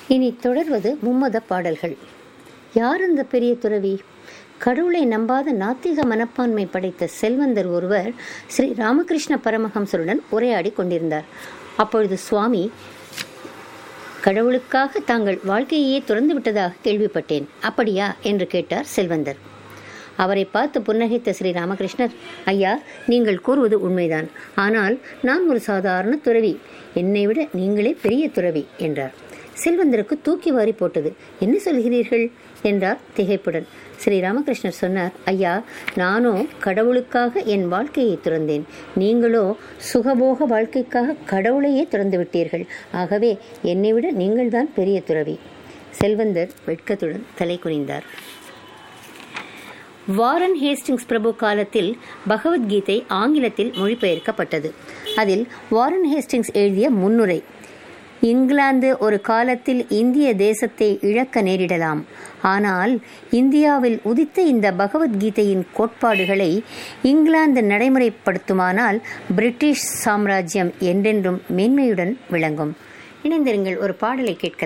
இனி தொடர்வது மும்மத பாடல்கள் யார் அந்த பெரிய துறவி கடவுளை நம்பாத நாத்திக மனப்பான்மை படைத்த செல்வந்தர் ஒருவர் ஸ்ரீ ராமகிருஷ்ண பரமஹம்சருடன் உரையாடி கொண்டிருந்தார் அப்பொழுது சுவாமி கடவுளுக்காக தாங்கள் வாழ்க்கையே துறந்து விட்டதாக கேள்விப்பட்டேன் அப்படியா என்று கேட்டார் செல்வந்தர் அவரை பார்த்து புன்னகைத்த ஸ்ரீ ராமகிருஷ்ணர் ஐயா நீங்கள் கூறுவது உண்மைதான் ஆனால் நான் ஒரு சாதாரண துறவி என்னை விட நீங்களே பெரிய துறவி என்றார் செல்வந்தருக்கு தூக்கி வாரி போட்டது என்ன சொல்கிறீர்கள் என்றார் திகைப்புடன் ஸ்ரீ ராமகிருஷ்ணர் சொன்னார் ஐயா நானோ கடவுளுக்காக என் வாழ்க்கையை துறந்தேன் நீங்களோ சுகபோக வாழ்க்கைக்காக கடவுளையே துறந்து விட்டீர்கள் ஆகவே என்னை விட நீங்கள்தான் பெரிய துறவி செல்வந்தர் வெட்கத்துடன் தலை குனிந்தார் வாரன் ஹேஸ்டிங்ஸ் பிரபு காலத்தில் பகவத்கீதை ஆங்கிலத்தில் மொழிபெயர்க்கப்பட்டது அதில் வாரன் ஹேஸ்டிங்ஸ் எழுதிய முன்னுரை இங்கிலாந்து ஒரு காலத்தில் இந்திய தேசத்தை இழக்க நேரிடலாம் ஆனால் இந்தியாவில் உதித்த இந்த பகவத்கீதையின் கோட்பாடுகளை இங்கிலாந்து நடைமுறைப்படுத்துமானால் பிரிட்டிஷ் சாம்ராஜ்யம் என்றென்றும் மேன்மையுடன் விளங்கும் இணைந்திருங்கள் ஒரு பாடலை கேட்கலாம்